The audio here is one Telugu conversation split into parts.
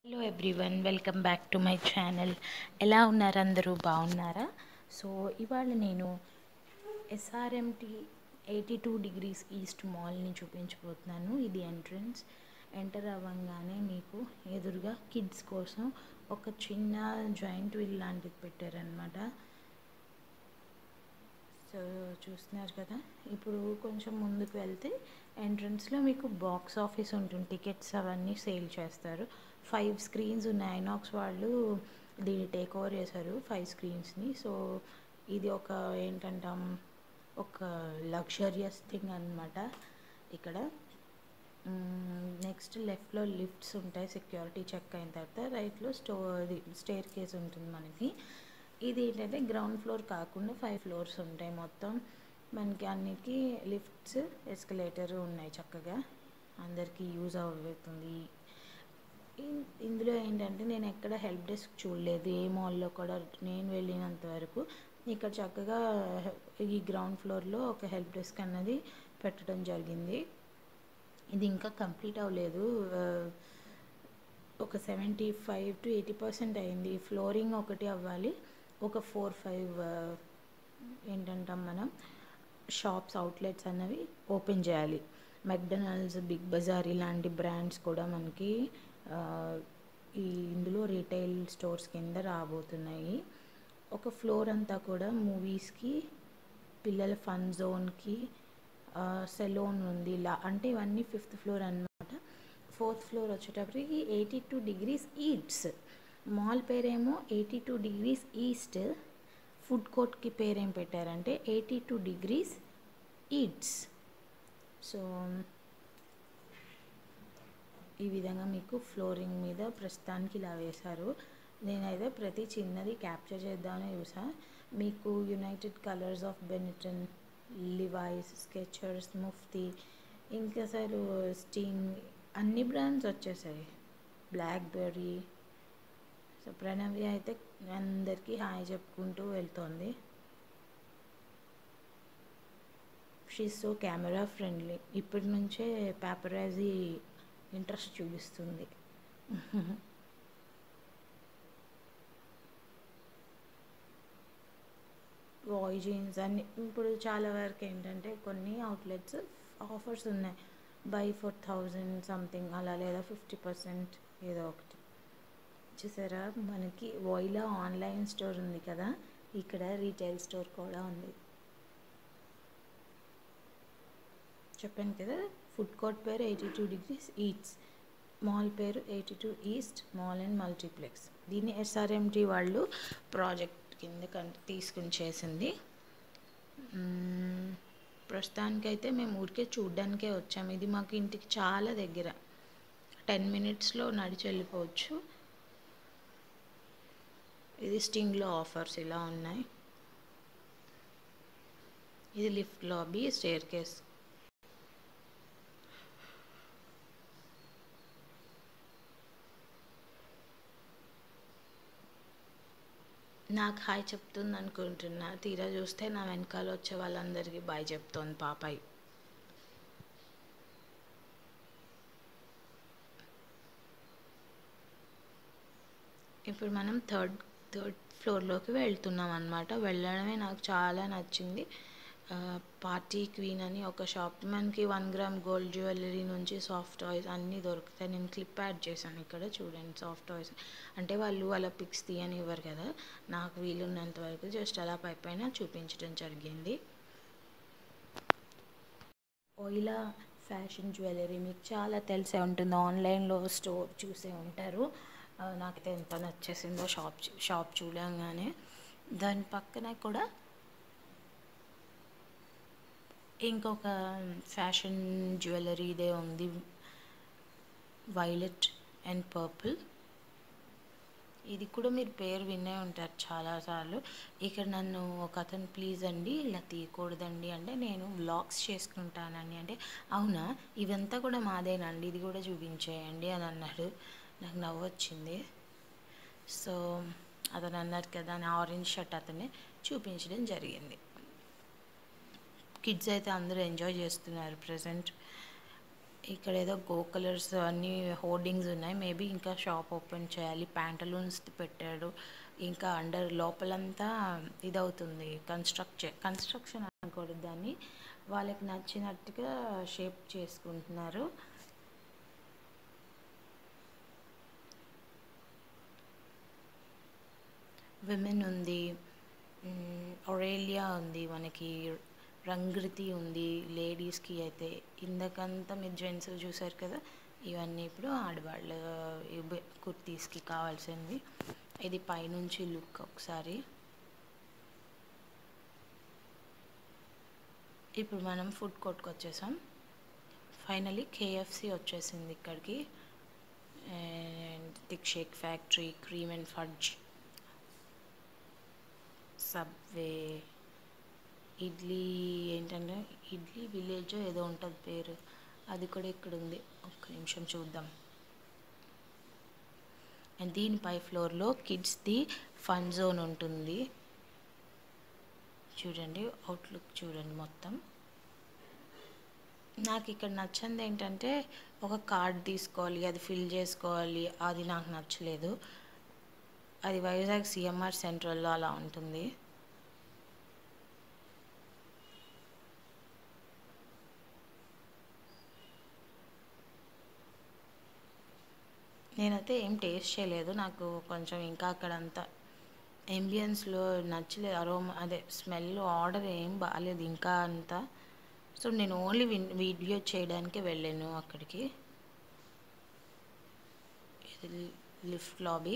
hello everyone welcome back to my channel ఎలా ఉన్నారు అందరూ బాగున్నారా సో ఇవాళ నేను SRMT eighty two degrees east మాల్ని చూపించబోతున్నాను ఇది ఎంట్రన్స్ ఎంటర్ అవ్వగానే మీకు ఎదురుగా కిడ్స్ కోసం ఒక చిన్న జాయింట్ వీల్ లాంటిది పెట్టారనమాట సో చూస్తున్నారు కదా ఇప్పుడు కొంచెం ముందుకు వెళ్తే ఎంట్రన్స్లో మీకు బాక్స్ ఆఫీస్ ఉంటుంది టికెట్స్ అవన్నీ సేల్ చేస్తారు ఫైవ్ స్క్రీన్స్ ఉన్నాయి ఐనాక్స్ వాళ్ళు దీన్ని టేక్ ఓవర్ చేశారు ఫైవ్ స్క్రీన్స్ని సో ఇది ఒక ఏంటంటాం ఒక లగ్జరియస్ థింగ్ అనమాట ఇక్కడ నెక్స్ట్ లెఫ్ట్లో లిఫ్ట్స్ ఉంటాయి సెక్యూరిటీ చెక్ అయిన తర్వాత రైట్లో స్టో స్టేర్ కేస్ ఉంటుంది మనకి ఇది ఏంటంటే గ్రౌండ్ ఫ్లోర్ కాకుండా ఫైవ్ ఫ్లోర్స్ ఉంటాయి మొత్తం మనకి అన్నిటికీ లిఫ్ట్స్ ఎస్కలేటర్ ఉన్నాయి చక్కగా అందరికీ యూజ్ అవుతుంది ఇందులో ఏంటంటే నేను ఎక్కడ హెల్ప్ డెస్క్ చూడలేదు ఏ మాల్లో కూడా నేను వెళ్ళినంత వరకు ఇక్కడ చక్కగా ఈ గ్రౌండ్ ఫ్లోర్లో ఒక హెల్ప్ డెస్క్ అన్నది పెట్టడం జరిగింది ఇది ఇంకా కంప్లీట్ అవ్వలేదు ఒక seventy five to eighty percent అయింది ఫ్లోరింగ్ ఒకటి అవ్వాలి ఒక ఫోర్ ఫైవ్ ఏంటంటాం మనం షాప్స్ అవుట్లెట్స్ అన్నవి ఓపెన్ చేయాలి మెక్డొనాల్డ్స్ బిగ్ బజార్ ఇలాంటి బ్రాండ్స్ కూడా మనకి ఈ ఇందులో రీటైల్ స్టోర్స్ కింద రాబోతున్నాయి ఒక ఫ్లోర్ అంతా కూడా మూవీస్కి పిల్లల ఫన్ జోన్కి సెలోన్ ఉంది ఇలా అంటే ఇవన్నీ ఫిఫ్త్ ఫ్లోర్ అనమాట ఫోర్త్ ఫ్లోర్ వచ్చేటప్పటికి eighty two degrees eats mall పేరేమో eighty two degrees east food కోర్ట్కి పేరేం పెట్టారంటే eighty two degrees eats so ఈ విధంగా మీకు ఫ్లోరింగ్ మీద ప్రస్తుతానికి ఇలా వేశారు నేనైతే ప్రతి చిన్నది క్యాప్చర్ చేద్దామని చూసా మీకు United Colors of Benetton Levi's Skechers Mufti ఇంకా అసలు స్టింగ్ అన్ని బ్రాండ్స్ వచ్చేసాయి బ్లాక్బెర్రీ సో ప్రణవి అయితే అందరికీ హాయ్ చెప్పుకుంటూ వెళ్తోంది షీస్ సో కెమెరా ఫ్రెండ్లీ ఇప్పటి నుంచే పేపరాజీ ఇంట్రెస్ట్ చూపిస్తుంది వాయ్ జీన్స్ అన్ని ఇప్పుడు చాలా వరకు ఏంటంటే కొన్ని అవుట్లెట్స్ ఆఫర్స్ ఉన్నాయి బై ఫోర్ థౌజండ్ సంథింగ్ అలా లేదా ఫిఫ్టీ పర్సెంట్ ఏదో ఒకటి చూసారా మనకి వాయిలా ఆన్లైన్ స్టోర్ ఉంది కదా ఇక్కడ రీటైల్ స్టోర్ కూడా ఉంది చెప్పాను కదా ఫుడ్ కోర్ట్ పేరు eighty two degrees eats mall పేరు eighty two east mall and multiplex దీన్ని ఎస్ఆర్ఎంటీ వాళ్ళు ప్రాజెక్ట్ కింద తీసుకుని చేసింది ప్రస్తుతానికైతే మేము ఊరికే చూడ్డానికే వచ్చాము ఇది మాకు ఇంటికి చాలా దగ్గర టెన్ మినిట్స్లో నడిచి వెళ్ళిపోవచ్చు ఇది స్టింగ్లో ఆఫర్స్ ఇలా ఉన్నాయి ఇది లిఫ్ట్ లాబీ స్టేర్ కేస్ నాకు హాయ్ చెప్తుంది అనుకుంటున్నా తీరా చూస్తే నా వెనకాల వచ్చే వాళ్ళందరికీ బాయ్ చెప్తోంది పాపాయి ఇప్పుడు మనం థర్డ్ థర్డ్ ఫ్లోర్లోకి వెళ్తున్నాం అనమాట వెళ్ళడమే నాకు చాలా నచ్చింది పార్టీ క్వీన్ అని ఒక షాప్ మనకి వన్ గ్రామ్ గోల్డ్ జ్యువెలరీ నుంచి సాఫ్ట్ టాయ్స్ అన్నీ దొరుకుతాయి నేను క్లిప్ యాడ్ చేశాను ఇక్కడ చూడండి సాఫ్ట్ టాయ్స్ అంటే వాళ్ళు అలా పిక్స్ తీయని ఇవ్వరు కదా నాకు వీలున్నంత వరకు జస్ట్ అలా పై పైన చూపించడం జరిగింది ఓయిలా ఫ్యాషన్ జ్యువెలరీ మీకు చాలా తెలిసే ఉంటుంది ఆన్లైన్లో స్టోర్ చూసే ఉంటారు నాకైతే ఎంత నచ్చేసిందో షాప్ షాప్ చూడంగానే దాని పక్కన కూడా ఇంకొక ఫ్యాషన్ జ్యువెలరీ ఇదే ఉంది వైలెట్ అండ్ పర్పుల్ ఇది కూడా మీరు పేరు వినే ఉంటారు చాలాసార్లు ఇక్కడ నన్ను ఒక అతను ప్లీజ్ అండి ఇలా తీయకూడదండి అంటే నేను వ్లాగ్స్ చేసుకుంటానండి అంటే అవునా ఇవంతా కూడా మాదేనండి ఇది కూడా చూపించేయండి అని అన్నాడు నాకు నవ్వు వచ్చింది సో అతను అన్నారు కదా అని ఆరెంజ్ షర్ట్ అతనే చూపించడం జరిగింది కిడ్స్ అయితే అందరూ ఎంజాయ్ చేస్తున్నారు ప్రజెంట్ ఇక్కడ ఏదో గో కలర్స్ అన్ని హోర్డింగ్స్ ఉన్నాయి మేబీ ఇంకా షాప్ ఓపెన్ చేయాలి ప్యాంటలూన్స్ పెట్టాడు ఇంకా అండర్ లోపలంతా ఇదవుతుంది కన్స్ట్రక్ట్ చే కన్స్ట్రక్షన్ అనకూడదు దాన్ని వాళ్ళకి నచ్చినట్టుగా షేప్ చేసుకుంటున్నారు విమెన్ ఉంది ఒరేలియా ఉంది మనకి రంగృతి ఉంది లేడీస్కి అయితే ఇందకంతా మీరు జెంట్స్ చూసారు కదా ఇవన్నీ ఇప్పుడు ఆడవాళ్ళ ఇవి కుర్తీస్కి కావాల్సింది ఇది పైనుంచి లుక్ ఒకసారి ఇప్పుడు మనం ఫుడ్ కోర్ట్కి వచ్చేసాం ఫైనలీ కేఎఫ్సి వచ్చేసింది ఇక్కడికి and thick shake factory cream and fudge Subway idli ఏంటంటే ఇడ్లీ విలేజ్ ఏదో ఉంటుంది పేరు అది కూడా ఇక్కడ ఉంది ఒక్క నిమిషం చూద్దాం అండ్ దీనిపై ఫ్లోర్లో కిడ్స్ది ఫన్ జోన్ ఉంటుంది చూడండి అవుట్లుక్ చూడండి మొత్తం నాకు ఇక్కడ నచ్చింది ఏంటంటే ఒక కార్డ్ తీసుకోవాలి అది ఫిల్ చేసుకోవాలి అది నాకు నచ్చలేదు అది వైజాగ్ సిఎంఆర్ సెంట్రల్లో అలా ఉంటుంది నేనైతే ఏం టేస్ట్ చేయలేదు నాకు కొంచెం ఇంకా అక్కడంతా ఎంబియన్స్లో నచ్చలేదు అరోమా అదే స్మెల్ ఆర్డర్ ఏం బాగాలేదు ఇంకా అంతా సో నేను ఓన్లీ వీడియో చేయడానికి వెళ్ళాను అక్కడికి ఇది లిఫ్ట్ లాబీ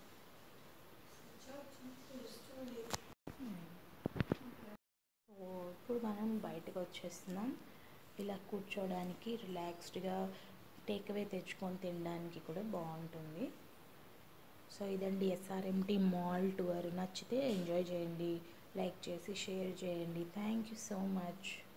ఇప్పుడు మనం బయటకు వచ్చేస్తున్నాం ఇలా కూర్చోడానికి రిలాక్స్డ్గా టేక్ అవే తెచ్చుకొని తినడానికి కూడా బాగుంటుంది సో ఇదండి ఎస్ఆర్ఎంటీ మాల్ టూర్ నచ్చితే ఎంజాయ్ చేయండి లైక్ చేసి షేర్ చేయండి థ్యాంక్ యూ సో మచ్